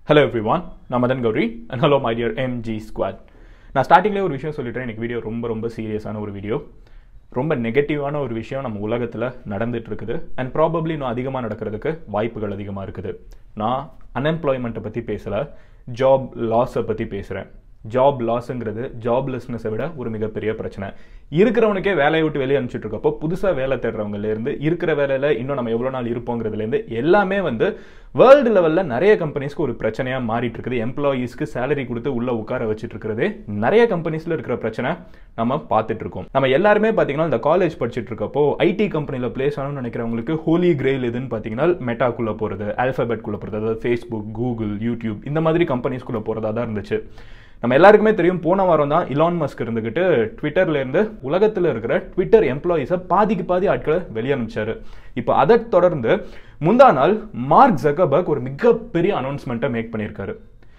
hello everyone நான் Madan Gowri and hello my dear MG squad நான் ஸ்டார்டிங்லேயே ஒரு விஷயம் சொல்லிட்டேன் எனக்கு வீடியோ ரொம்ப ரொம்ப சீரியஸான ஒரு வீடியோ ரொம்ப நெகட்டிவான ஒரு விஷயம் நம்ம உலகத்தில் நடந்துட்டு இருக்குது அண்ட் ப்ராபப்ளி இன்னும் அதிகமாக நடக்கிறதுக்கு வாய்ப்புகள் அதிகமாக இருக்குது நான் அன்எம்ப்ளாய்மெண்ட்டை பற்றி பேசலை ஜாப் லாஸை பற்றி பேசுகிறேன் ஜாப் லாஸுங்கிறது ஜாப்லெஸ்னஸை விட ஒரு மிகப்பெரிய பிரச்சனை இருக்கிறவனுக்கே வேலையை விட்டு வெளியே அனுப்பிச்சிட்டு இருக்கப்போ புதுசாக வேலை தேடுறவங்கலேருந்து இருக்கிற வேலையில் இன்னும் நம்ம எவ்வளோ நாள் இருப்போங்கிறதுலேருந்து எல்லாமே வந்து வேர்ல்டு லெவலில் நிறைய கம்பெனிஸ்க்கு ஒரு பிரச்சனையாக மாறிட்டு இருக்குது எம்ப்ளாயீஸ்க்கு சேலரி கொடுத்து உள்ள உட்கார வச்சுட்டு இருக்கிறது நிறைய கம்பெனிஸில் இருக்கிற பிரச்சனை நம்ம பார்த்துட்டு இருக்கோம் நம்ம எல்லாருமே பார்த்தீங்கன்னா இந்த காலேஜ் படிச்சுட்டு இருக்கப்போ ஐடி கம்பெனியில் பிளேஸ் ஆகணும்னு நினைக்கிறவங்களுக்கு ஹோலி கிரெயில் எதுன்னு பார்த்தீங்கன்னா மெட்டாக்குள்ளே போகிறது ஆல்ஃபபெட்குள்ளே போகிறது அதாவது ஃபேஸ்புக் கூகுள் யூடியூப் இந்த மாதிரி கம்பெனிஸ்குள்ளே போகிறதா தான் இருந்துச்சு நம்ம எல்லாருக்குமே தெரியும் போன வாரம் தான் இலான் மஸ்க் இருந்துக்கிட்டு ட்விட்டர்ல இருந்து உலகத்தில் இருக்கிற ட்விட்டர் எம்ப்ளாயீஸை பாதிக்கு பாதி ஆட்களை வெளியே அனுப்பிச்சாரு இப்போ அதை தொடர்ந்து முந்தா நாள் மார்க் ஜக்கபர்க் ஒரு மிகப்பெரிய அனௌன்ஸ்மெண்ட்டை மேக் பண்ணியிருக்காரு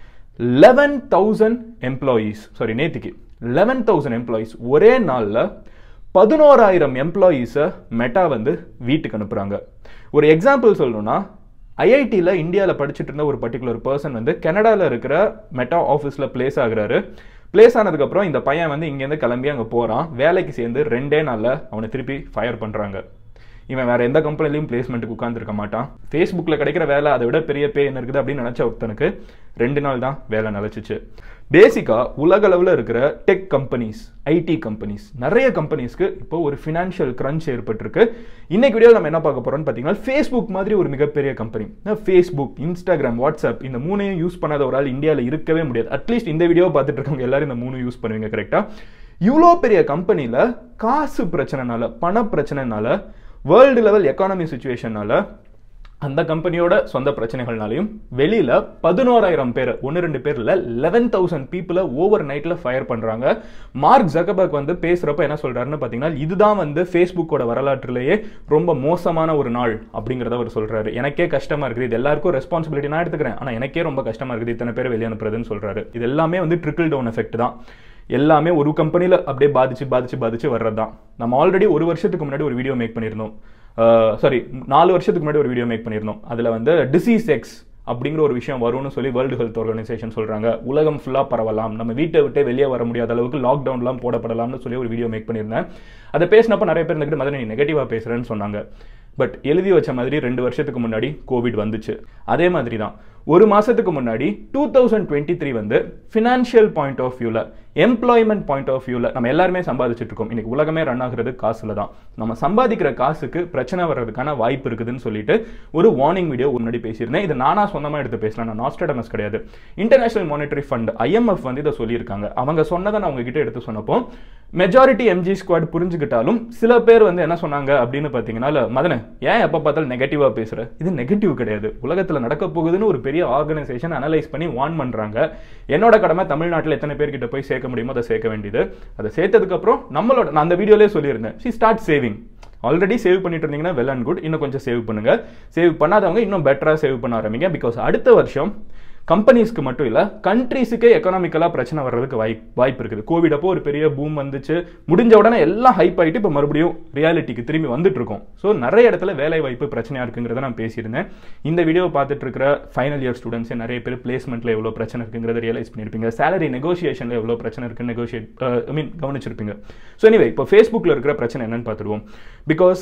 லெவன் தௌசண்ட் எம்ப்ளாயீஸ் சாரி நேத்திக்கு லெவன் தௌசண்ட் எம்ப்ளாயீஸ் ஒரே நாளில் பதினோராயிரம் எம்ப்ளாயீஸை மெட்டா வந்து வீட்டுக்கு அனுப்புகிறாங்க ஒரு எக்ஸாம்பிள் சொல்லணும்னா ஐஐடியில் இந்தியாவில் படிச்சுட்டு இருந்த ஒரு பர்டிகுலர் பர்சன் வந்து கனடாவில் இருக்கிற மெட்டா ஆஃபீஸில் பிளேஸ் ஆகுறாரு பிளேஸ் ஆனதுக்கப்புறம் இந்த பையன் வந்து இங்கேருந்து கிளம்பி அங்கே போகிறான் வேலைக்கு சேர்ந்து ரெண்டே நாளில் அவனை திருப்பி ஃபயர் பண்ணுறாங்க இவன் வேற எந்த கம்பெனிலையும் பிளேஸ்மெண்ட்டுக்கு உட்காந்துருக்க மாட்டான் ஃபேஸ்புக்கில் கிடைக்கிற வேலை அதை விட பெரிய பே என்ன இருக்குது அப்படின்னு நினச்ச ஒருத்தனுக்கு ரெண்டு நாள் தான் வேலை நிலச்சிச்சு பேசிக்காக உலக அளவில் இருக்கிற டெக் கம்பெனிஸ் ஐடி கம்பெனிஸ் நிறைய கம்பெனிஸ்க்கு இப்போ ஒரு ஃபினான்ஷியல் கிரன்ச் ஏற்பட்டிருக்கு இன்னைக்கு வீடியோ நம்ம என்ன பார்க்க போறோம்னு பார்த்தீங்கன்னா ஃபேஸ்புக் மாதிரி ஒரு மிகப்பெரிய கம்பெனி ஃபேஸ்புக் இன்ஸ்டாகிராம் வாட்ஸ்அப் இந்த மூணையும் யூஸ் பண்ணாத ஒரு ஆள் இந்தியாவில் இருக்கவே முடியாது அட்லீஸ்ட் இந்த வீடியோ பார்த்துட்டு இருக்கவங்க எல்லாரும் இந்த மூணு யூஸ் பண்ணுவீங்க கரெக்டாக இவ்வளோ பெரிய கம்பெனியில் காசு பிரச்சனைனால பண பிரச்சனைனால வேர்ல்டு லெவல் எக்கானமி சுச்சுவேஷனால அந்த கம்பெனியோட சொந்த பிரச்சனைகள்னாலையும் வெளியில பதினோராயிரம் பேர் ஒன்று ரெண்டு பேர்ல லெவன் தௌசண்ட் பீப்புளை ஓவர் நைட்ல ஃபயர் பண்றாங்க மார்க் ஜக்கபர்க் வந்து பேசுறப்ப என்ன சொல்றாருன்னு பாத்தீங்கன்னா இதுதான் வந்து ஃபேஸ்புக்கோட வரலாற்றிலேயே ரொம்ப மோசமான ஒரு நாள் அப்படிங்கிறத அவர் சொல்றாரு எனக்கே கஷ்டமா இருக்குது இது எல்லாருக்கும் ரெஸ்பான்சிபிலிட்டி நான் எடுத்துக்கிறேன் ஆனா எனக்கே ரொம்ப கஷ்டமா இருக்குது இத்தனை பேர் வெளியே அனுப்புறதுன்னு சொல்றாரு இது எல்லாமே வந்து ட்ரிக்கிள் டவுன் எஃபெக்ட் தான் எல்லாமே ஒரு கம்பெனியில் அப்படியே பாதிச்சு பாதிச்சு பாதிச்சு வர்றது தான் நம்ம ஆல்ரெடி ஒரு வருஷத்துக்கு முன்னாடி ஒரு வீடியோ மேக் பண்ணியிருந்தோம் சாரி நாலு வருஷத்துக்கு முன்னாடி ஒரு வீடியோ மேக் பண்ணியிருந்தோம் அதில் வந்து டிசீஸ் எக்ஸ் அப்படிங்கிற ஒரு விஷயம் வரும்னு சொல்லி வேர்ல்டு ஹெல்த் ஆர்கனைசேஷன் சொல்றாங்க உலகம் ஃபுல்லாக பரவலாம் நம்ம வீட்டை விட்டு வெளியே வர முடியாத அளவுக்கு லாக்டவுன்லாம் போடப்படலாம்னு சொல்லி ஒரு வீடியோ மேக் பண்ணியிருந்தேன் அதை பேசினப்ப நிறைய பேர் இருந்துக்கிட்டு மதனை நீ நெகட்டிவாக பேசுகிறேன்னு சொன்னாங்க பட் எழுதி வச்ச மாதிரி ரெண்டு வருஷத்துக்கு முன்னாடி கோவிட் வந்துச்சு அதே மாதிரி தான் ஒரு மாசத்துக்கு முன்னாடி டூ தௌசண்ட் டுவெண்ட்டி த்ரீ வந்து ஃபினான்ஷியல் பாயிண்ட் ஆஃப் வியூவில் எம்ப்ளாய்மெண்ட் பாயிண்ட் ஆஃப் வியூவில் நம்ம எல்லாருமே சம்பாதிச்சுட்டு இருக்கோம் இன்னைக்கு உலகமே ரன் ஆகுறது காசுல தான் நம்ம சம்பாதிக்கிற காசுக்கு பிரச்சனை வர்றதுக்கான வாய்ப்பு இருக்குதுன்னு சொல்லிட்டு ஒரு வார்னிங் வீடியோ முன்னாடி பேசியிருந்தேன் இது நானா சொந்தமாக எடுத்து பேசலாம் நான் நாஸ்டடமஸ் கிடையாது இன்டர்நேஷனல் மானிட்டரி ஃபண்ட் ஐஎம்எஃப் வந்து இதை சொல்லியிருக்காங்க அவங்க சொன்னதை நான் உங்ககிட்ட எடுத்து சொன்னப்போ மெஜாரிட்டி எம்ஜி ஸ்குவாட் புரிஞ்சுக்கிட்டாலும் சில பேர் வந்து என்ன சொன்னாங்க அப்படின்னு பார்த்தீங்கன்னா மதன ஏன் எப்போ பார்த்தாலும் நெகட்டிவாக பேசுகிற இது நெகட்டிவ் கிடையாது உலகத்தில் நடக்க போகுதுன்னு ஒரு பெரிய ஆர்கனைசேஷன் அனலைஸ் பண்ணி வார்ன் பண்ணுறாங்க என்னோட கடமை தமிழ்நாட்டில் எத்தனை பேர்கிட்ட போய் சேர்க்க முடியுமோ அதை சேர்க்க வேண்டியது அதை சேர்த்ததுக்கப்புறம் நம்மளோட நான் அந்த வீடியோலேயே சொல்லியிருந்தேன் சி ஸ்டார்ட் சேவிங் ஆல்ரெடி சேவ் பண்ணிட்டு இருந்தீங்கன்னா வெல் அண்ட் குட் இன்னும் கொஞ்சம் சேவ் பண்ணுங்க சேவ் பண்ணாதவங்க இன்னும் பெட்டராக சேவ் பண்ண ஆரம்பிங்க பிகாஸ் அடுத்த வருஷம் கம்பெனிஸ்க்கு மட்டும் இல்லை கண்ட்ரீஸுக்கே எக்கனாமிக்கலாக பிரச்சனை வர்றதுக்கு வாய் வாய்ப்பு இருக்குது கோவிட் அப்போ ஒரு பெரிய பூம் வந்துச்சு முடிஞ்ச உடனே எல்லாம் ஹைப் ஆகிட்டு இப்போ மறுபடியும் ரியாலிட்டிக்கு திரும்பி வந்துட்டு இருக்கோம் ஸோ நிறைய இடத்துல வேலை வாய்ப்பு பிரச்சனையாக இருக்குங்கிறத நான் பேசியிருந்தேன் இந்த வீடியோவை பார்த்துட்டு இருக்கிற ஃபைனல் இயர் ஸ்டூடெண்ட்ஸே நிறைய பேர் பிளேஸ்மெண்ட்டில் எவ்வளோ பிரச்சனை இருக்குங்கிறத ரியலைஸ் பண்ணியிருப்பீங்க சேலரி நெகோசியேஷனில் எவ்வளோ பிரச்சனை இருக்குன்னு நெகோஷியேட் ஐ மீன் கவனிச்சிருப்பீங்க ஸோ எனிவே இப்போ ஃபேஸ்புக்கில் இருக்கிற பிரச்சனை என்னன்னு பார்த்துருவோம் பிகாஸ்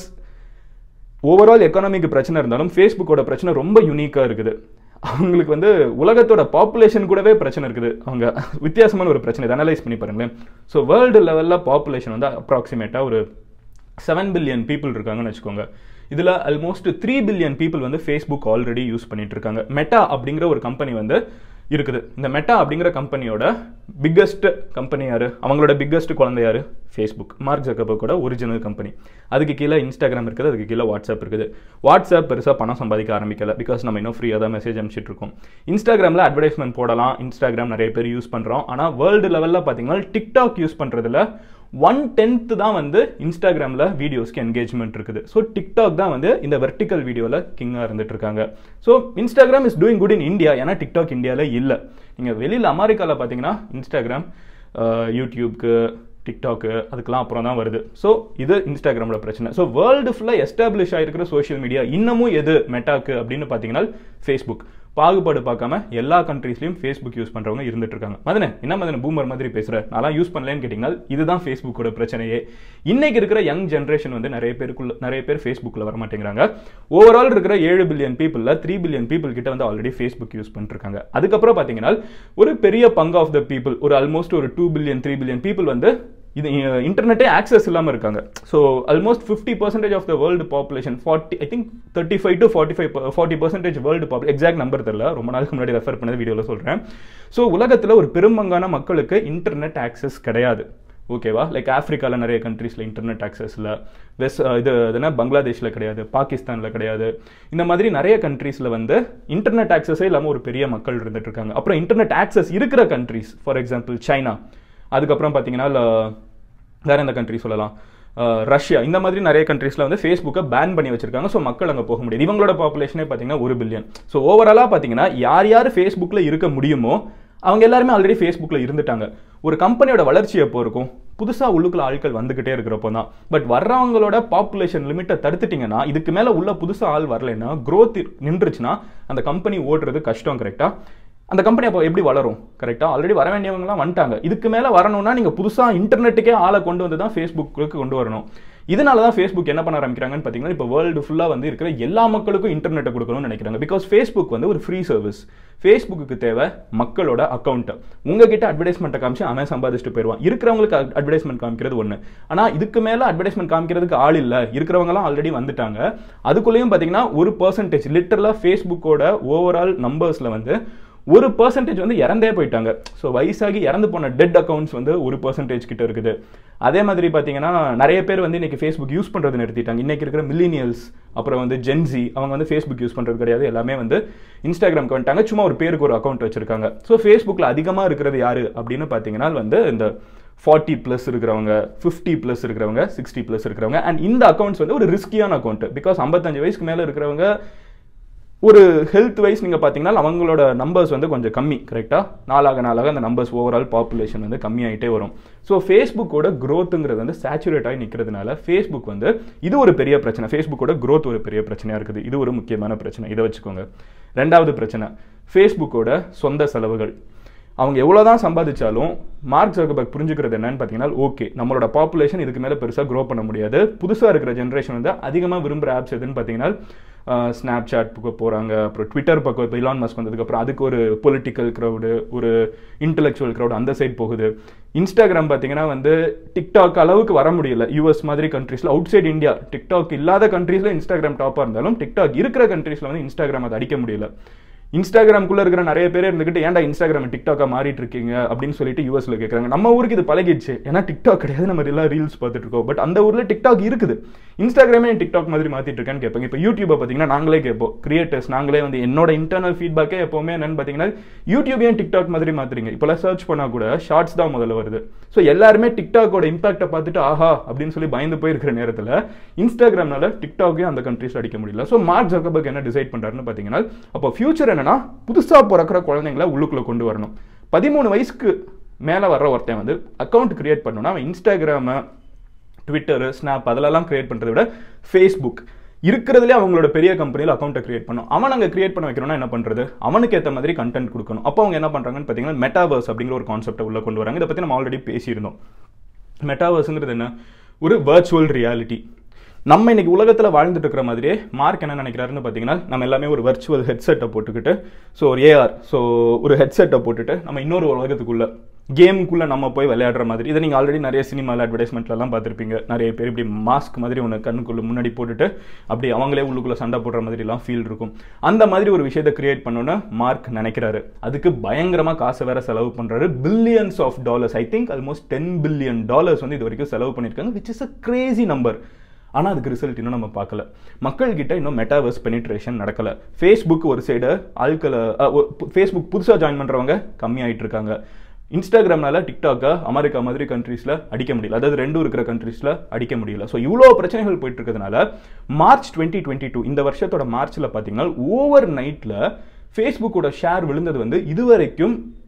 ஓவரால் எக்கானமிக்கு பிரச்சனை இருந்தாலும் ஃபேஸ்புக்கோட பிரச்சனை ரொம்ப யூனிக்காக இருக்குது அவங்களுக்கு வந்து உலகத்தோட பாப்புலேஷன் கூடவே பிரச்சனை இருக்குது அவங்க வித்தியாசமான ஒரு பிரச்சனை இதை அனலைஸ் பண்ணி பாருங்களேன் ஸோ வேர்ல்டு லெவலில் பாப்புலேஷன் வந்து அப்ராக்சிமேட்டாக ஒரு செவன் பில்லியன் பீப்புள் இருக்காங்கன்னு வச்சுக்கோங்க இதில் ஆல்மோஸ்ட் த்ரீ பில்லியன் பீப்புள் வந்து ஃபேஸ்புக் ஆல்ரெடி யூஸ் பண்ணிட்டு இருக்காங்க மெட்டா அப்படிங்கிற ஒரு கம்பெனி வந்து இருக்குது இந்த மெட்டா அப்படிங்கிற கம்பெனியோட பிக்கஸ்ட் கம்பெனி யாரு அவங்களோட பிக்கஸ்ட் குழந்தை யாரு ஃபேஸ்புக் மார்க் ஜக்கபர்க்கோட ஒரிஜினல் கம்பெனி அதுக்கு கீழே இன்ஸ்டாகிராம் இருக்குது அதுக்கு கீழே வாட்ஸ்அப் இருக்குது வாட்ஸ்அப் பெருசாக பணம் சம்பாதிக்க ஆரம்பிக்கல பிகாஸ் நம்ம இன்னும் ஃப்ரீயாக தான் மெசேஜ் அனுப்பிச்சிட்டு இருக்கோம் இன்ஸ்டாகிராமில் அட்வர்டைஸ்மெண்ட் போடலாம் இன்ஸ்டாகிராம் நிறைய பேர் யூஸ் பண்ணுறோம் ஆனால் வேர்ல்டு லெவலில் பார்த்தீங்கன்னா டிக்டாக் யூஸ் பண்ணுறதுல ஒன் டென்த்து தான் வந்து இன்ஸ்டாகிராமில் வீடியோஸ்க்கு என்கேஜ்மெண்ட் இருக்குது ஸோ டிக்டாக் தான் வந்து இந்த வெர்டிக்கல் வீடியோவில் கிங்காக இருந்துட்டு இருக்காங்க so Instagram is doing good in India ஏன்னா டிக்டாக் இந்தியாவில் இல்லை நீங்கள் வெளியில் அமெரிக்காவில் பார்த்தீங்கன்னா இன்ஸ்டாகிராம் யூடியூப்க்கு டிக்டாக்கு அதுக்கெல்லாம் அப்புறம் தான் வருது ஸோ இது இன்ஸ்டாகிராமோட பிரச்சனை ஸோ வேர்ல்டு ஃபுல்லாக எஸ்டாப்ளிஷ் ஆகிருக்கிற சோஷியல் மீடியா இன்னமும் எது மெட்டாக்கு அப்படின்னு பார்த்தீங்கன்னா ஃபேஸ்புக் பாகுபாடு பார்க்காம எல்லா கண்ட்ரீஸ்லையும் ஃபேஸ்புக் யூஸ் பண்ணுறவங்க இருந்துட்டு இருக்காங்க மதனே என்ன மதன பூமர் மாதிரி பேசுகிற நான்லாம் யூஸ் பண்ணலன்னு கேட்டிங்கன்னா இதுதான் ஃபேஸ்புக்கோட பிரச்சனையே இன்னைக்கு இருக்கிற யங் ஜென்ரேஷன் வந்து நிறைய பேருக்குள்ள நிறைய பேர் ஃபேஸ்புக்கில் வர மாட்டேங்கிறாங்க ஓவரால் இருக்கிற ஏழு பில்லியன் பீப்புளில் த்ரீ பில்லியன் பீப்புள் கிட்ட வந்து ஆல்ரெடி ஃபேஸ்புக் யூஸ் பண்ணிருக்காங்க அதுக்கப்புறம் பார்த்தீங்கன்னா ஒரு பெரிய பங்கு ஆஃப் த பீப்புள் ஒரு ஆல்மோஸ்ட் ஒரு two billion three billion people வந்து இது இன்டர்நெட்டே ஆக்சஸ் இல்லாமல் இருக்காங்க so almost fifty percentage of the world population forty I think thirty five to forty five forty percentage world பாப்பு எக்ஸாக்ட் நம்பர் தெரியல ரொம்ப நாளுக்கு முன்னாடி ரெஃபர் பண்ணது வீடியோவில் சொல்கிறேன் ஸோ உலகத்தில் ஒரு பெரும்பங்கான மக்களுக்கு இன்டர்நெட் ஆக்சஸ் கிடையாது ஓகேவா லைக் ஆஃப்ரிக்காவில் நிறைய கண்ட்ரீஸில் இன்டர்நெட் ஆக்சஸில் வெஸ்ட் இது இதுனா பங்களாதேஷில் கிடையாது பாகிஸ்தானில் கிடையாது இந்த மாதிரி நிறைய கண்ட்ரீஸில் வந்து இன்டர்நெட் ஆக்சஸே இல்லாமல் ஒரு பெரிய மக்கள் இருந்துட்டு இருக்காங்க அப்புறம் இன்டர்நெட் ஆக்சஸ் இருக்கிற கண்ட்ரீஸ் ஃபார் எக்ஸாம்பிள் சைனா அதுக்கப்புறம் பார்த்தீங்கன்னா வேற எந்த கண்ட்ரி சொல்லலாம் ரஷ்யா இந்த மாதிரி நிறைய கண்ட்ரீஸில் வந்து ஃபேஸ்புக்கை பேன் பண்ணி வச்சிருக்காங்க ஸோ மக்கள் அங்கே போக முடியாது இவங்களோட பாப்புலேஷனே பார்த்தீங்கன்னா ஒரு பில்லியன் ஸோ ஓவராலாக பார்த்தீங்கன்னா யார் யார் ஃபேஸ்புக்கில் இருக்க முடியுமோ அவங்க எல்லாருமே ஆல்ரெடி ஃபேஸ்புக்கில் இருந்துட்டாங்க ஒரு கம்பெனியோட வளர்ச்சி எப்போ இருக்கும் புதுசாக உள்ளுக்குள்ள ஆட்கள் வந்துகிட்டே இருக்கிறப்போ தான் பட் வர்றவங்களோட பாப்புலேஷன் லிமிட்டை தடுத்துட்டிங்கன்னா இதுக்கு மேலே உள்ள புதுசாக ஆள் வரலைன்னா க்ரோத் நின்றுச்சுன்னா அந்த கம்பெனி ஓடுறது கஷ்டம் கரெக்டாக அந்த கம்பெனி அப்போ எப்படி வளரும் கரெக்டாக ஆல்ரெடி வர வேண்டியவங்கலாம் வந்துட்டாங்க இதுக்கு மேலே வரணும்னா நீங்கள் புதுசாக இன்டர்நெட்டுக்கே ஆளை கொண்டு வந்து தான் ஃபேஸ்புக்கு கொண்டு வரணும் இதனால தான் ஃபேஸ்புக் என்ன பண்ண ஆரம்பிக்கிறாங்கன்னு பார்த்தீங்கன்னா இப்போ வேர்ல்டு ஃபுல்லாக வந்து இருக்கிற எல்லா மக்களுக்கும் இன்டர்நெட்டை கொடுக்கணும்னு நினைக்கிறாங்க பிகாஸ் ஃபேஸ்புக் வந்து ஒரு ஃப்ரீ சர்வீஸ் ஃபேஸ்புக்கு தேவை மக்களோட அக்கௌண்ட்டை உங்ககிட்ட அட்வர்டைஸ்மெண்ட்டை காமிச்சு அவன் சம்பாதிச்சுட்டு போயிடுவான் இருக்கிறவங்களுக்கு அட்வர்டைஸ்மெண்ட் காமிக்கிறது ஒன்று ஆனால் இதுக்கு மேலே அட்வர்டைஸ்மெண்ட் காமிக்கிறதுக்கு ஆள் இல்லை இருக்கிறவங்கலாம் ஆல்ரெடி வந்துட்டாங்க அதுக்குள்ளேயும் பார்த்தீங்கன்னா ஒரு பர்சன்டேஜ் லிட்டரலாக ஃபேஸ்புக்கோட ஓவரால் நம்பர்ஸில் வந்து ஒரு பர்சன்டேஜ் வந்து இறந்தே போயிட்டாங்க ஸோ வயசாகி இறந்து போன டெட் அக்கௌண்ட்ஸ் வந்து ஒரு பர்சன்டேஜ் கிட்ட இருக்குது அதே மாதிரி பார்த்தீங்கன்னா நிறைய பேர் வந்து இன்னைக்கு ஃபேஸ்புக் யூஸ் பண்ணுறது நிறுத்திட்டாங்க இன்னைக்கு இருக்கிற மில்லினியல்ஸ் அப்புறம் வந்து ஜென்சி அவங்க வந்து ஃபேஸ்புக் யூஸ் பண்ணுறது கிடையாது எல்லாமே வந்து இன்ஸ்டாகிராம்க்கு வந்துட்டாங்க சும்மா ஒரு பேருக்கு ஒரு அக்கௌண்ட் வச்சிருக்காங்க ஸோ ஃபேஸ்புக்கில் அதிகமாக இருக்கிறது யாரு அப்படின்னு பார்த்தீங்கன்னா வந்து இந்த ஃபார்ட்டி ப்ளஸ் இருக்கிறவங்க ஃபிஃப்டி ப்ளஸ் இருக்கிறவங்க சிக்ஸ்டி ப்ளஸ் இருக்கிறவங்க அண்ட் இந்த அக்கௌண்ட்ஸ் வந்து ஒரு ரிஸ்கியான அக்கௌண்ட் பிகாஸ் ஐம்பத்தஞ்சு வயசுக்கு மேலே இருக்கிறவங்க ஒரு ஹெல்த் வைஸ் நீங்கள் பார்த்தீங்கன்னா அவங்களோட நம்பர்ஸ் வந்து கொஞ்சம் கம்மி கரெக்டாக நாளாக நாளாக அந்த நம்பர்ஸ் ஓவரால் பாப்புலேஷன் வந்து கம்மியாயிட்டே வரும் ஸோ ஃபேஸ்புக்கோட க்ரோத்துங்கிறது வந்து சேச்சுரேட் ஆகி நிற்கிறதுனால ஃபேஸ்புக் வந்து இது ஒரு பெரிய பிரச்சனை ஃபேஸ்புக்கோட க்ரோத் ஒரு பெரிய பிரச்சனையாக இருக்குது இது ஒரு முக்கியமான பிரச்சனை இதை வச்சுக்கோங்க ரெண்டாவது பிரச்சனை ஃபேஸ்புக்கோட சொந்த செலவுகள் அவங்க எவ்வளோ தான் சம்பாதிச்சாலும் மார்க் ஜகபர்க் புரிஞ்சுக்கிறது என்னன்னு பார்த்தீங்கன்னா ஓகே நம்மளோட பாப்புலேஷன் இதுக்கு மேலே பெருசாக க்ரோ பண்ண முடியாது புதுசாக இருக்கிற ஜென்ரேஷன் வந்து அதிகமாக விரும்புகிற ஆப்ஸ் எதுன்னு பார்த்தீங்கன்னா ஸ்னாப் சாட் பக்கம் போகிறாங்க அப்புறம் ட்விட்டர் பக்கம் இப்போ இலான் மஸ்க் வந்ததுக்கப்புறம் அதுக்கு ஒரு பொலிட்டிக்கல் க்ரௌடு ஒரு இன்டெலெக்சுவல் க்ரௌடு அந்த சைட் போகுது இன்ஸ்டாகிராம் பார்த்தீங்கன்னா வந்து டிக்டாக் அளவுக்கு வர முடியல யூஎஸ் மாதிரி கண்ட்ரீஸில் அவுட் சைட் இந்தியா டிக்டாக் இல்லாத கண்ட்ரீஸில் இன்ஸ்டாகிராம் டாப்பாக இருந்தாலும் டிக்டாக் இருக்கிற கண்ட்ரீஸில் வந்து இன்ஸ்டாகிராம் அதை அடிக்க முடியல இன்ஸ்டாகிராம்குள்ள இருக்கிற நிறைய பேர் இருந்துகிட்டு ஏன்டா இன்ஸ்டாகிராம் டிக்டாக்கா மாறிட்டு இருக்கீங்க அப்படின்னு சொல்லிட்டு யூஎஸ்ல கேட்குறாங்க நம்ம ஊருக்கு இது பழகிடுச்சு ஏன்னா டிக்டாக் கிடையாது நம்ம எல்லாம் ரீல்ஸ் பார்த்துட்டு இருக்கோம் பட் அந்த ஊர்ல டிக்டாக் இருக்குது இன்ஸ்டாகிராமே டிக்டாக் மாதிரி மாத்திட்டு இருக்கேன்னு கேட்பாங்க இப்போ யூடியூப்பை பார்த்தீங்கன்னா நாங்களே கேட்போம் கிரியேட்டர்ஸ் நாங்களே வந்து என்னோட இன்டர்னல் ஃபீட்பேக்கே எப்பவுமே என்னன்னு பார்த்தீங்கன்னா யூடியூப் ஏன் டிக்டாக் மாதிரி மாத்துறீங்க இப்போலாம் சர்ச் பண்ணா கூட ஷார்ட்ஸ் தான் முதல்ல வருது ஸோ எல்லாருமே டிக்டாக்கோட இம்பாக்டை பார்த்துட்டு ஆஹா அப்படின்னு சொல்லி பயந்து போயிருக்கிற நேரத்தில் இன்ஸ்டாகிராம்னால டிக்டாக்கையும் அந்த கண்ட்ரீஸ் அடிக்க முடியல ஸோ மார்க் ஜக்கபர்க் என்ன டிசைட் பண்றாருன்னு பார்த்தீங்கன்னா அப்போ ஃபியூச்சர் என்னன்னா புதுசாக பிறக்கிற குழந்தைங்கள உள்ளுக்குள்ள கொண்டு வரணும் பதிமூணு வயசுக்கு மேலே வர்ற ஒருத்தன் வந்து அக்கௌண்ட் கிரியேட் பண்ணணும்னா அவன் இன்ஸ்டாகிராமு ட்விட்டரு ஸ்னாப் அதிலெல்லாம் கிரியேட் பண்ணுறதை விட ஃபேஸ்புக் இருக்கிறதுலே அவங்களோட பெரிய கம்பெனியில் அக்கௌண்ட்டை கிரியேட் பண்ணும் அவன் அங்கே கிரியேட் பண்ண வைக்கணும்னா என்ன பண்ணுறது அவனுக்கு ஏற்ற மாதிரி கண்டென்ட் கொடுக்கணும் அப்போ அவங்க என்ன பண்ணுறாங்கன்னு பார்த்தீங்கன்னா மெட்டாவர்ஸ் அப்படிங்கிற ஒரு கான்செப்டை உள்ள கொண்டு வராங்க இதை பற்றி நம்ம ஆல்ரெடி பேசியிருந்தோம் மெட்டாவர்ஸுங்கிறது என்ன ஒரு வர்ச்சுவல் ரியாலிட்டி நம்ம இன்னைக்கு உலகத்தில் வாழ்ந்துட்டு இருக்கிற மாதிரியே மார்க் என்ன நினைக்கிறாருன்னு பார்த்தீங்கன்னா நம்ம எல்லாமே ஒரு வர்ச்சுவல் ஹெட்செட்டை போட்டுக்கிட்டு ஸோ ஒரு ஏஆர் ஸோ ஒரு ஹெட்செட்டை போட்டுட்டு நம்ம இன்னொரு உலகத்துக்குள்ள கேமுக்குள்ளே நம்ம போய் விளையாடுற மாதிரி இதை நீங்கள் ஆல்ரெடி நிறைய சினிமாவில் அட்வர்டைஸ்மெண்ட்லலாம் பார்த்துருப்பீங்க நிறைய பேர் இப்படி மாஸ்க் மாதிரி ஒன்று கண்ணுக்குள்ள முன்னாடி போட்டுட்டு அப்படி அவங்களே உள்ளுக்குள்ளே சண்டை போடுற மாதிரிலாம் ஃபீல் இருக்கும் அந்த மாதிரி ஒரு விஷயத்தை கிரியேட் பண்ணணும்னு மார்க் நினைக்கிறாரு அதுக்கு பயங்கரமாக காசு வேற செலவு பண்ணுறாரு billions of dollars I think almost ten billion dollars வந்து இது வரைக்கும் செலவு பண்ணியிருக்காங்க which is a crazy number ஆனால் அதுக்கு ரிசல்ட் இன்னும் நம்ம பார்க்கல மக்கள்கிட்ட இன்னும் மெட்டாவர்ஸ் பெனிட்ரேஷன் நடக்கல ஃபேஸ்புக் ஒரு சைடு ஆட்களை ஃபேஸ்புக் புதுசாக ஜாயின் பண்ணுறவங்க கம்மியாயிட்டு இருக்காங்க இன்ஸ்டாகிராம்னால டிக்டாக்கை அமெரிக்கா மாதிரி கண்ட்ரீஸில் அடிக்க முடியல அதாவது ரெண்டும் இருக்கிற கண்ட்ரீஸில் அடிக்க முடியல ஸோ இவ்வளோ பிரச்சனைகள் போயிட்டு இருக்கிறதுனால மார்ச் டுவெண்ட்டி டுவெண்ட்டி டூ இந்த வருஷத்தோட மார்ச்சில் பார்த்தீங்கன்னா ஓவர் நைட்டில் ஃபேஸ்புக்கோட ஷேர் விழுந்தது வந்து இதுவரைக்கும்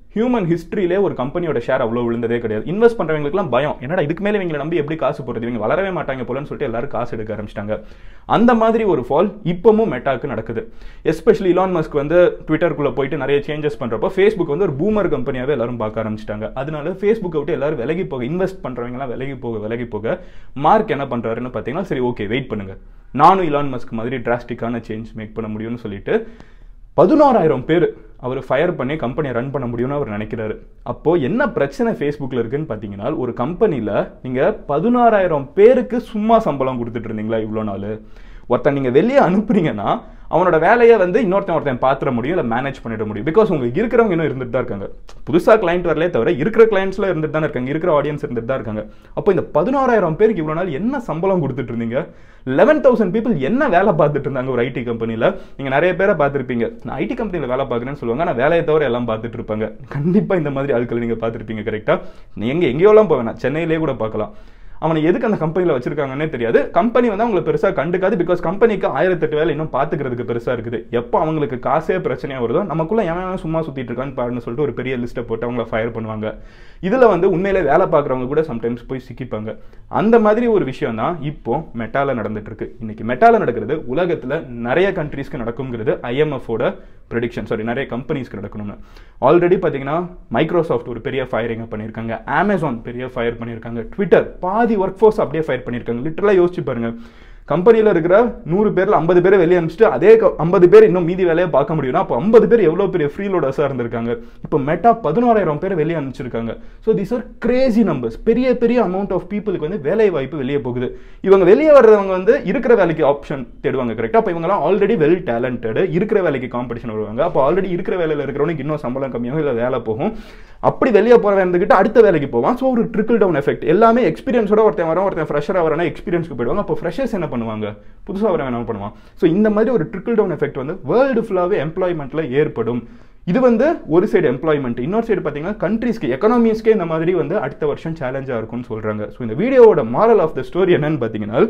ஹியூமன் ஹிஸ்ட்ரியிலே ஒரு கம்பெனியோட ஷேர் அவ்வளோ விழுந்ததே கிடையாது இன்வெஸ்ட் பண்ணுறவங்களுக்குலாம் பயம் என்னடா இதுக்கு மேலே இவங்களை நம்பி எப்படி காசு போடுறது இவங்க வளரவே மாட்டாங்க போலன்னு சொல்லிட்டு எல்லாரும் காசு எடுக்க ஆரம்பிச்சிட்டாங்க அந்த மாதிரி ஒரு ஃபால் இப்பவும் மெட்டாக்கு நடக்குது எஸ்பெஷலி இலான் மஸ்க் வந்து ட்விட்டருக்குள்ள போயிட்டு நிறைய சேஞ்சஸ் பண்ணுறப்போ ஃபேஸ்புக் வந்து ஒரு பூமர் கம்பெனியாகவே எல்லாரும் பார்க்க ஆரம்பிச்சிட்டாங்க அதனால ஃபேஸ்புக்கை விட்டு எல்லாரும் விலகி போக இன்வெஸ்ட் பண்ணுறவங்கலாம் விலகி போக விலகி போக மார்க் என்ன பண்ணுறாருன்னு பார்த்தீங்கன்னா சரி ஓகே வெயிட் பண்ணுங்க நானும் இலான் மஸ்க் மாதிரி டிராஸ்டிக்கான சேஞ்ச் மேக் பண்ண முடியும்னு சொல்லிட்டு பதினோராயிரம் பேர் அவர் ஃபயர் பண்ணி கம்பெனியை ரன் பண்ண முடியும்னு அவர் நினைக்கிறாரு அப்போ என்ன பிரச்சனை ஃபேஸ்புக்கில் இருக்குன்னு பார்த்தீங்கன்னா ஒரு கம்பெனியில் நீங்கள் பதினாறாயிரம் பேருக்கு சும்மா சம்பளம் கொடுத்துட்டு இருந்தீங்களா இவ்வளோ நாள் ஒருத்தன் நீங்கள் வெளியே அனுப்புறீங்கன்னா அவனோட வேலையை வந்து இன்னொருத்தன் ஒருத்தன் பாத்திர முடியும் இல்லை மேனேஜ் பண்ணிட முடியும் பிகாஸ் உங்களுக்கு இருக்கிறவங்க இன்னும் இருந்துட்டு தான் இருக்காங்க புதுசாக கிளைண்ட் வரலே தவிர இருக்கிற கிளைண்ட்ஸ்ல இருந்துட்டு தான் இருக்காங்க இருக்கிற ஆடியன்ஸ் இருந்துட்டு தான் இருக்காங்க அப்போ இந்த பதினாறாயிரம் பேருக்கு இவ்வளோ நாள் என்ன சம்பளம் கொடுத்துட்டு இருந்தீங்க லெவன் தௌசண்ட் பீப்புள் என்ன வேலை பார்த்துட்டு இருந்தாங்க ஒரு ஐடி கம்பெனியில் நீங்கள் நிறைய பேரை பார்த்துருப்பீங்க நான் ஐடி கம்பெனியில் வேலை பார்க்குறேன்னு சொல்லுவாங்க ஆனால் வேலையை தவிர எல்லாம் பார்த்துட்டு இருப்பாங்க கண்டிப்பாக இந்த மாதிரி ஆட்கள் நீங்கள் பார்த்துருப்பீங்க கரெக்டாக நீங்கள் எங்கேயோலாம் போவேன் சென்னையிலே கூட பார்க்கலாம் அவனை எதுக்கு அந்த கம்பெனியில் வச்சிருக்காங்கன்னே தெரியாது கம்பெனி வந்து அவங்களை பெருசாக கண்டுக்காது பிகாஸ் கம்பெனிக்கு ஆயிரத்தெட்டு வேலை இன்னும் பார்த்துக்கிறதுக்கு பெருசாக இருக்குது எப்போ அவங்களுக்கு காசே பிரச்சனையாக வருதோ நமக்குள்ள எவன் சும்மா சுற்றிட்டு இருக்கான்னு பாருன்னு சொல்லிட்டு ஒரு பெரிய லிஸ்ட்டை போட்டு அவங்கள ஃபயர் பண்ணுவாங்க இதில் வந்து உண்மையிலே வேலை பார்க்குறவங்க கூட சம்டைம்ஸ் போய் சிக்கிப்பாங்க அந்த மாதிரி ஒரு விஷயம் தான் இப்போ மெட்டால நடந்துட்டு இருக்கு இன்னைக்கு மெட்டால நடக்கிறது உலகத்தில் நிறைய கண்ட்ரீஸ்க்கு நடக்குங்கிறது ஐஎம்எஃபோட ப்ரெடிக்ஷன் சாரி நிறைய கம்பெனிஸ்க்கு நடக்கணும்னு ஆல்ரெடி பார்த்தீங்கன்னா மைக்ரோசாஃப்ட் ஒரு பெரிய ஃபயரிங்கை பண்ணியிருக்காங்க அமேசான் பெரிய ஃபயர் பண்ணியிருக்காங்க ட்விட்டர் பாதி ஒர்க் ஃபோர்ஸ் அப்படியே ஃபயர் பண்ணியிருக்காங்க லிட்டரலாக யோசிச்சு பாருங்க கம்பெனியில் இருக்கிற நூறு பேரில் ஐம்பது பேரை வெளியே அனுப்பிச்சிட்டு அதே ஐம்பது பேர் இன்னும் மீதி வேலையை பார்க்க முடியும்னா அப்போ ஐம்பது பேர் எவ்வளோ பெரிய ஃப்ரீ லோடர்ஸாக இருந்திருக்காங்க இப்போ மெட்டா பதினோராயிரம் பேர் வெளியே அனுப்பிச்சிருக்காங்க so these are crazy numbers பெரிய பெரிய அமௌண்ட் ஆஃப் பீப்புளுக்கு வந்து வேலை வாய்ப்பு வெளியே போகுது இவங்க வெளியே வர்றவங்க வந்து இருக்கிற வேலைக்கு ஆப்ஷன் தேடுவாங்க கரெக்டாக அப்போ இவங்கலாம் ஆல்ரெடி வெல் டேலண்டட் இருக்கிற வேலைக்கு காம்படிஷன் வருவாங்க அப்போ ஆல்ரெடி இருக்கிற வேலையில் இருக்கிறவனுக்கு இன்னும் சம்பளம் கம்மியாகும் இல்லை வேலை போகும் அப்படி வெளியே போகிறவன் இருந்துக்கிட்டு அடுத்த வேலைக்கு போவான் ஸோ ஒரு ட்ரிக்கிள் டவுன் எஃபெக்ட் எல்லாமே எக்ஸ்பீரியன்ஸோட ஒருத்தன் வரான் ஒருத்தன் ஃப்ரெஷராக வரானா எக்ஸ்பீரியன்ஸ்க்கு போயிடுவாங்க அப்போ ஃப்ரெஷர்ஸ் என்ன பண்ணுவாங்க புதுசாக வரவன் என்ன பண்ணுவான் ஸோ இந்த மாதிரி ஒரு ட்ரிக்கிள் டவுன் எஃபெக்ட் வந்து வேர்ல்டு ஃபுல்லாகவே எம்ப்ளாய்மெண்ட்டில் ஏற்படும் இது வந்து ஒரு சைடு எம்ப்ளாய்மெண்ட் இன்னொரு சைடு பார்த்தீங்கன்னா கண்ட்ரீஸ்க்கு எக்கனாமிஸ்க்கே இந்த மாதிரி வந்து அடுத்த வருஷம் சேலஞ்சாக இருக்கும்னு சொல்கிறாங்க ஸோ இந்த வீடியோவோட மாரல் ஆஃப் த ஸ்டோரி என்னன்னு பார்த்தீங்கன்னா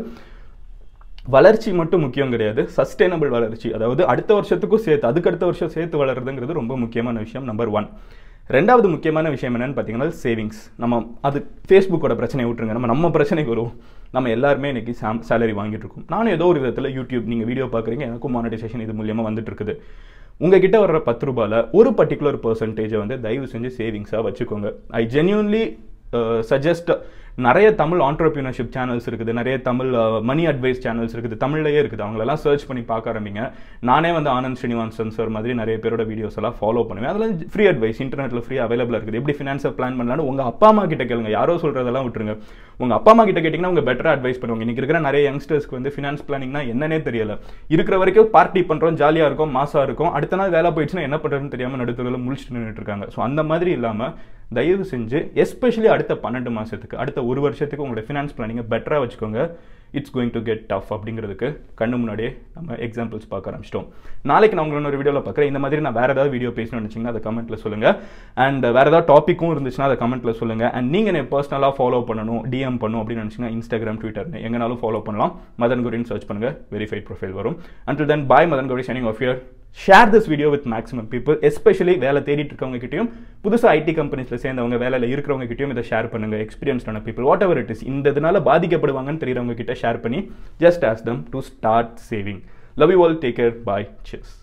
வளர்ச்சி மட்டும் முக்கியம் கிடையாது சஸ்டைனபிள் வளர்ச்சி அதாவது அடுத்த வருஷத்துக்கும் சேர்த்து அதுக்கு அடுத்த வருஷம் சேர்த்து வளர்றதுங்கிறது ரொம்ப முக்கியமான விஷயம் நம்பர் ஒன் ரெண்டாவது முக்கியமான விஷயம் என்னன்னு பார்த்தீங்கன்னா சேவிங்ஸ் நம்ம அது ஃபேஸ்புக்கோட பிரச்சனையை விட்டுருங்க நம்ம நம்ம பிரச்சனைக்கு வருவோம் நம்ம எல்லாருமே இன்னைக்கு சாம் சேலரி வாங்கிட்டு இருக்கோம் நானும் ஏதோ ஒரு விதத்தில் யூடியூப் நீங்கள் வீடியோ பார்க்குறீங்க எனக்கும் மானிட்டைசேஷன் இது மூலியமாக வந்துட்டு இருக்குது உங்ககிட்ட வர்ற பத்து ரூபாயில் ஒரு பர்டிகுலர் பர்சன்டேஜை வந்து தயவு செஞ்சு சேவிங்ஸாக வச்சுக்கோங்க ஐ ஜென்யூன்லி சஜஸ்ட் நிறைய தமிழ் ஆண்டர்பிரினர்ஷிப் சேனல்ஸ் இருக்குது நிறைய தமிழ் மணி அட்வைஸ் சேனல்ஸ் இருக்குது தமிழ்லேயே இருக்குது அவங்களெல்லாம் சர்ச் பண்ணி பார்க்க ஆரம்பிங்க நானே வந்து ஆனந்த் ஸ்ரீனிவாசன் சார் மாதிரி நிறைய பேரோட வீடியோஸ் எல்லாம் ஃபாலோ பண்ணுவேன் அதெல்லாம் ஃப்ரீ அட்வைஸ் இன்டர்நெட்டில் ஃப்ரீ அவைலபிளாக இருக்குது எப்படி ஃபினான்ஸை பிளான் பண்ணலாம்னு உங்கள் அப்பா அம்மா கிட்ட கேளுங்க யாரோ சொல்கிறதெல்லாம் விட்டுருங்க உங்கள் அப்பா அம்மா கிட்ட கேட்டிங்கன்னா உங்க பெட்டராக அட்வைஸ் பண்ணுவாங்க இன்னைக்கு இருக்கிற நிறைய யங்ஸ்டர்ஸ்க்கு வந்து ஃபினான்ஸ் பிளானிங்னா என்னன்னே தெரியல இருக்கிற வரைக்கும் பார்ட்டி பண்ணுறோம் ஜாலியாக இருக்கும் மாசாக இருக்கும் அடுத்த நாள் வேலை போயிடுச்சுன்னா என்ன பண்ணுறதுன்னு தெரியாமல் நடுத்தரில் முழிச்சுட்டு நின்றுட்டு இருக்காங்க ஸோ அந்த மாதிரி இல்லாமல் தயவு செஞ்சு எஸ்பெஷலி அடுத்த பன்னெண்டு மாதத்துக்கு அடுத்த ஒரு வருஷத்துக்கு உங்களோட ஃபினான்ஸ் பிளானிங்கை பெட்டராக வச்சுக்கோங்க it's going to get tough அப்படிங்கிறதுக்கு கண்ணு முன்னாடியே நம்ம எக்ஸாம்பிள்ஸ் பார்க்க ஆரம்பிச்சிட்டோம் நாளைக்கு நான் உங்களை ஒரு வீடியோவில் பார்க்குறேன் இந்த மாதிரி நான் வேறு ஏதாவது வீடியோ பேசணும்னு நினச்சிங்கன்னா அதை கமெண்ட்டில் சொல்லுங்கள் அண்ட் வேறு ஏதாவது டாப்பிக்கும் இருந்துச்சுன்னா அதை கமெண்ட்டில் சொல்லுங்கள் அண்ட் நீங்கள் என்னை பர்சனலாக ஃபாலோ பண்ணணும் டிஎம் பண்ணணும் அப்படின்னு நினச்சிங்கன்னா இன்ஸ்டாகிராம் ட்விட்டர்னு எங்கனாலும் ஃபாலோ பண்ணலாம் மதன் குரின்னு சர்ச் பண்ணுங்கள் வெரிஃபைட் ப்ரொஃபைல் வரும் until then bye Madan Gowri signing off your share this video with maximum people especially வேலை தேடிட்டு இருக்கவங்க கிட்டயும் புதுசாக ஐடி கம்பெனிஸில் சேர்ந்தவங்க வேலையில் இருக்கிறவங்க கிட்டயும் இதை ஷேர் பண்ணுங்க எக்ஸ்பீரியன்ஸ்டான people whatever it is இந்த இதனால பாதிக்கப்படுவாங்கன்னு தெரியுறவங்க கிட்ட ஷேர் பண்ணி just ask them to start saving love you all take care bye cheers